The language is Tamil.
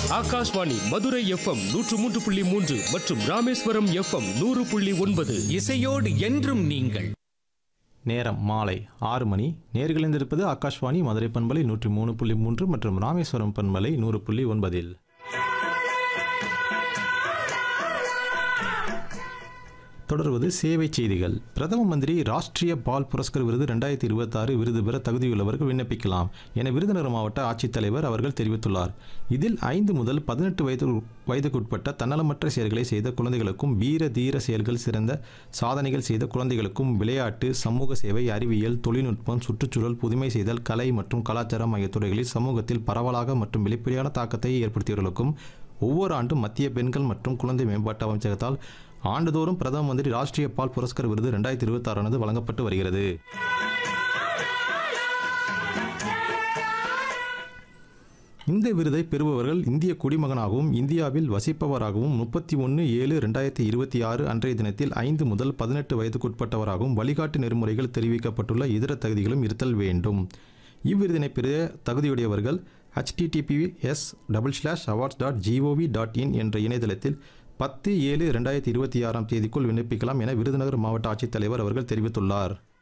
ஆகாஷ்வாணி மதுரை எஃப்எம் நூற்று மூன்று புள்ளி மூன்று மற்றும் ராமேஸ்வரம் எஃப்எம் நூறு புள்ளி ஒன்பது இசையோடு என்றும் நீங்கள் நேரம் மாலை ஆறு மணி நேர்களிந்திருப்பது ஆகாஷ்வாணி மதுரை பண்பலை நூற்றி மூணு புள்ளி மூன்று மற்றும் ராமேஸ்வரம் பண்பலை நூறு புள்ளி ஒன்பதில் தொடர்வது சேவை செய்திகள் பிரதம மந்திரி ராஷ்டிரிய பால் புரஸ்கர் விருது ரெண்டாயிரத்தி இருபத்தாறு விருது பெற தகுதியுள்ளவர்கள் விண்ணப்பிக்கலாம் என விருதுநகர் மாவட்ட ஆட்சித்தலைவர் அவர்கள் தெரிவித்துள்ளார் இதில் ஐந்து முதல் பதினெட்டு வயது வயதுக்குட்பட்ட தன்னலமற்ற செயல்களை செய்த குழந்தைகளுக்கும் வீர தீர செயல்கள் சிறந்த சாதனைகள் செய்த குழந்தைகளுக்கும் விளையாட்டு சமூக சேவை அறிவியல் தொழில்நுட்பம் சுற்றுச்சூழல் புதுமை செய்தல் கலை மற்றும் கலாச்சாரம் ஆகிய துறைகளில் சமூகத்தில் பரவலாக மற்றும் வெளிப்படையான தாக்கத்தை ஏற்படுத்தியவர்களுக்கும் ஒவ்வொரு ஆண்டும் மத்திய பெண்கள் மற்றும் குழந்தை மேம்பாட்டு அமைச்சகத்தால் ஆண்டுதோறும் பிரதம மந்திரி ராஷ்டிரிய பால் புரஸ்கர் விருது ரெண்டாயிரத்தி இருபத்தாறானது வழங்கப்பட்டு வருகிறது இந்த விருதை பெறுபவர்கள் இந்திய குடிமகனாகவும் இந்தியாவில் வசிப்பவராகவும் முப்பத்தி ஒன்று ஏழு ரெண்டாயிரத்தி இருபத்தி ஆறு அன்றைய தினத்தில் ஐந்து முதல் பதினெட்டு வயதுக்குட்பட்டவராகவும் வழிகாட்டு நெறிமுறைகள் தெரிவிக்கப்பட்டுள்ள இதர தகுதிகளும் இருத்தல் வேண்டும் இவ்விருதினை பெற தகுதியுடையவர்கள் https double slash awards dot G O V dot in என்ற இணையதளத்தில் பத்து ஏழு ரெண்டாயிரத்தி இருபத்தி ஆறாம் தேதிக்குள் விண்ணப்பிக்கலாம் என விருதுநகர் மாவட்ட ஆட்சித்தலைவர் அவர்கள் தெரிவித்துள்ளார்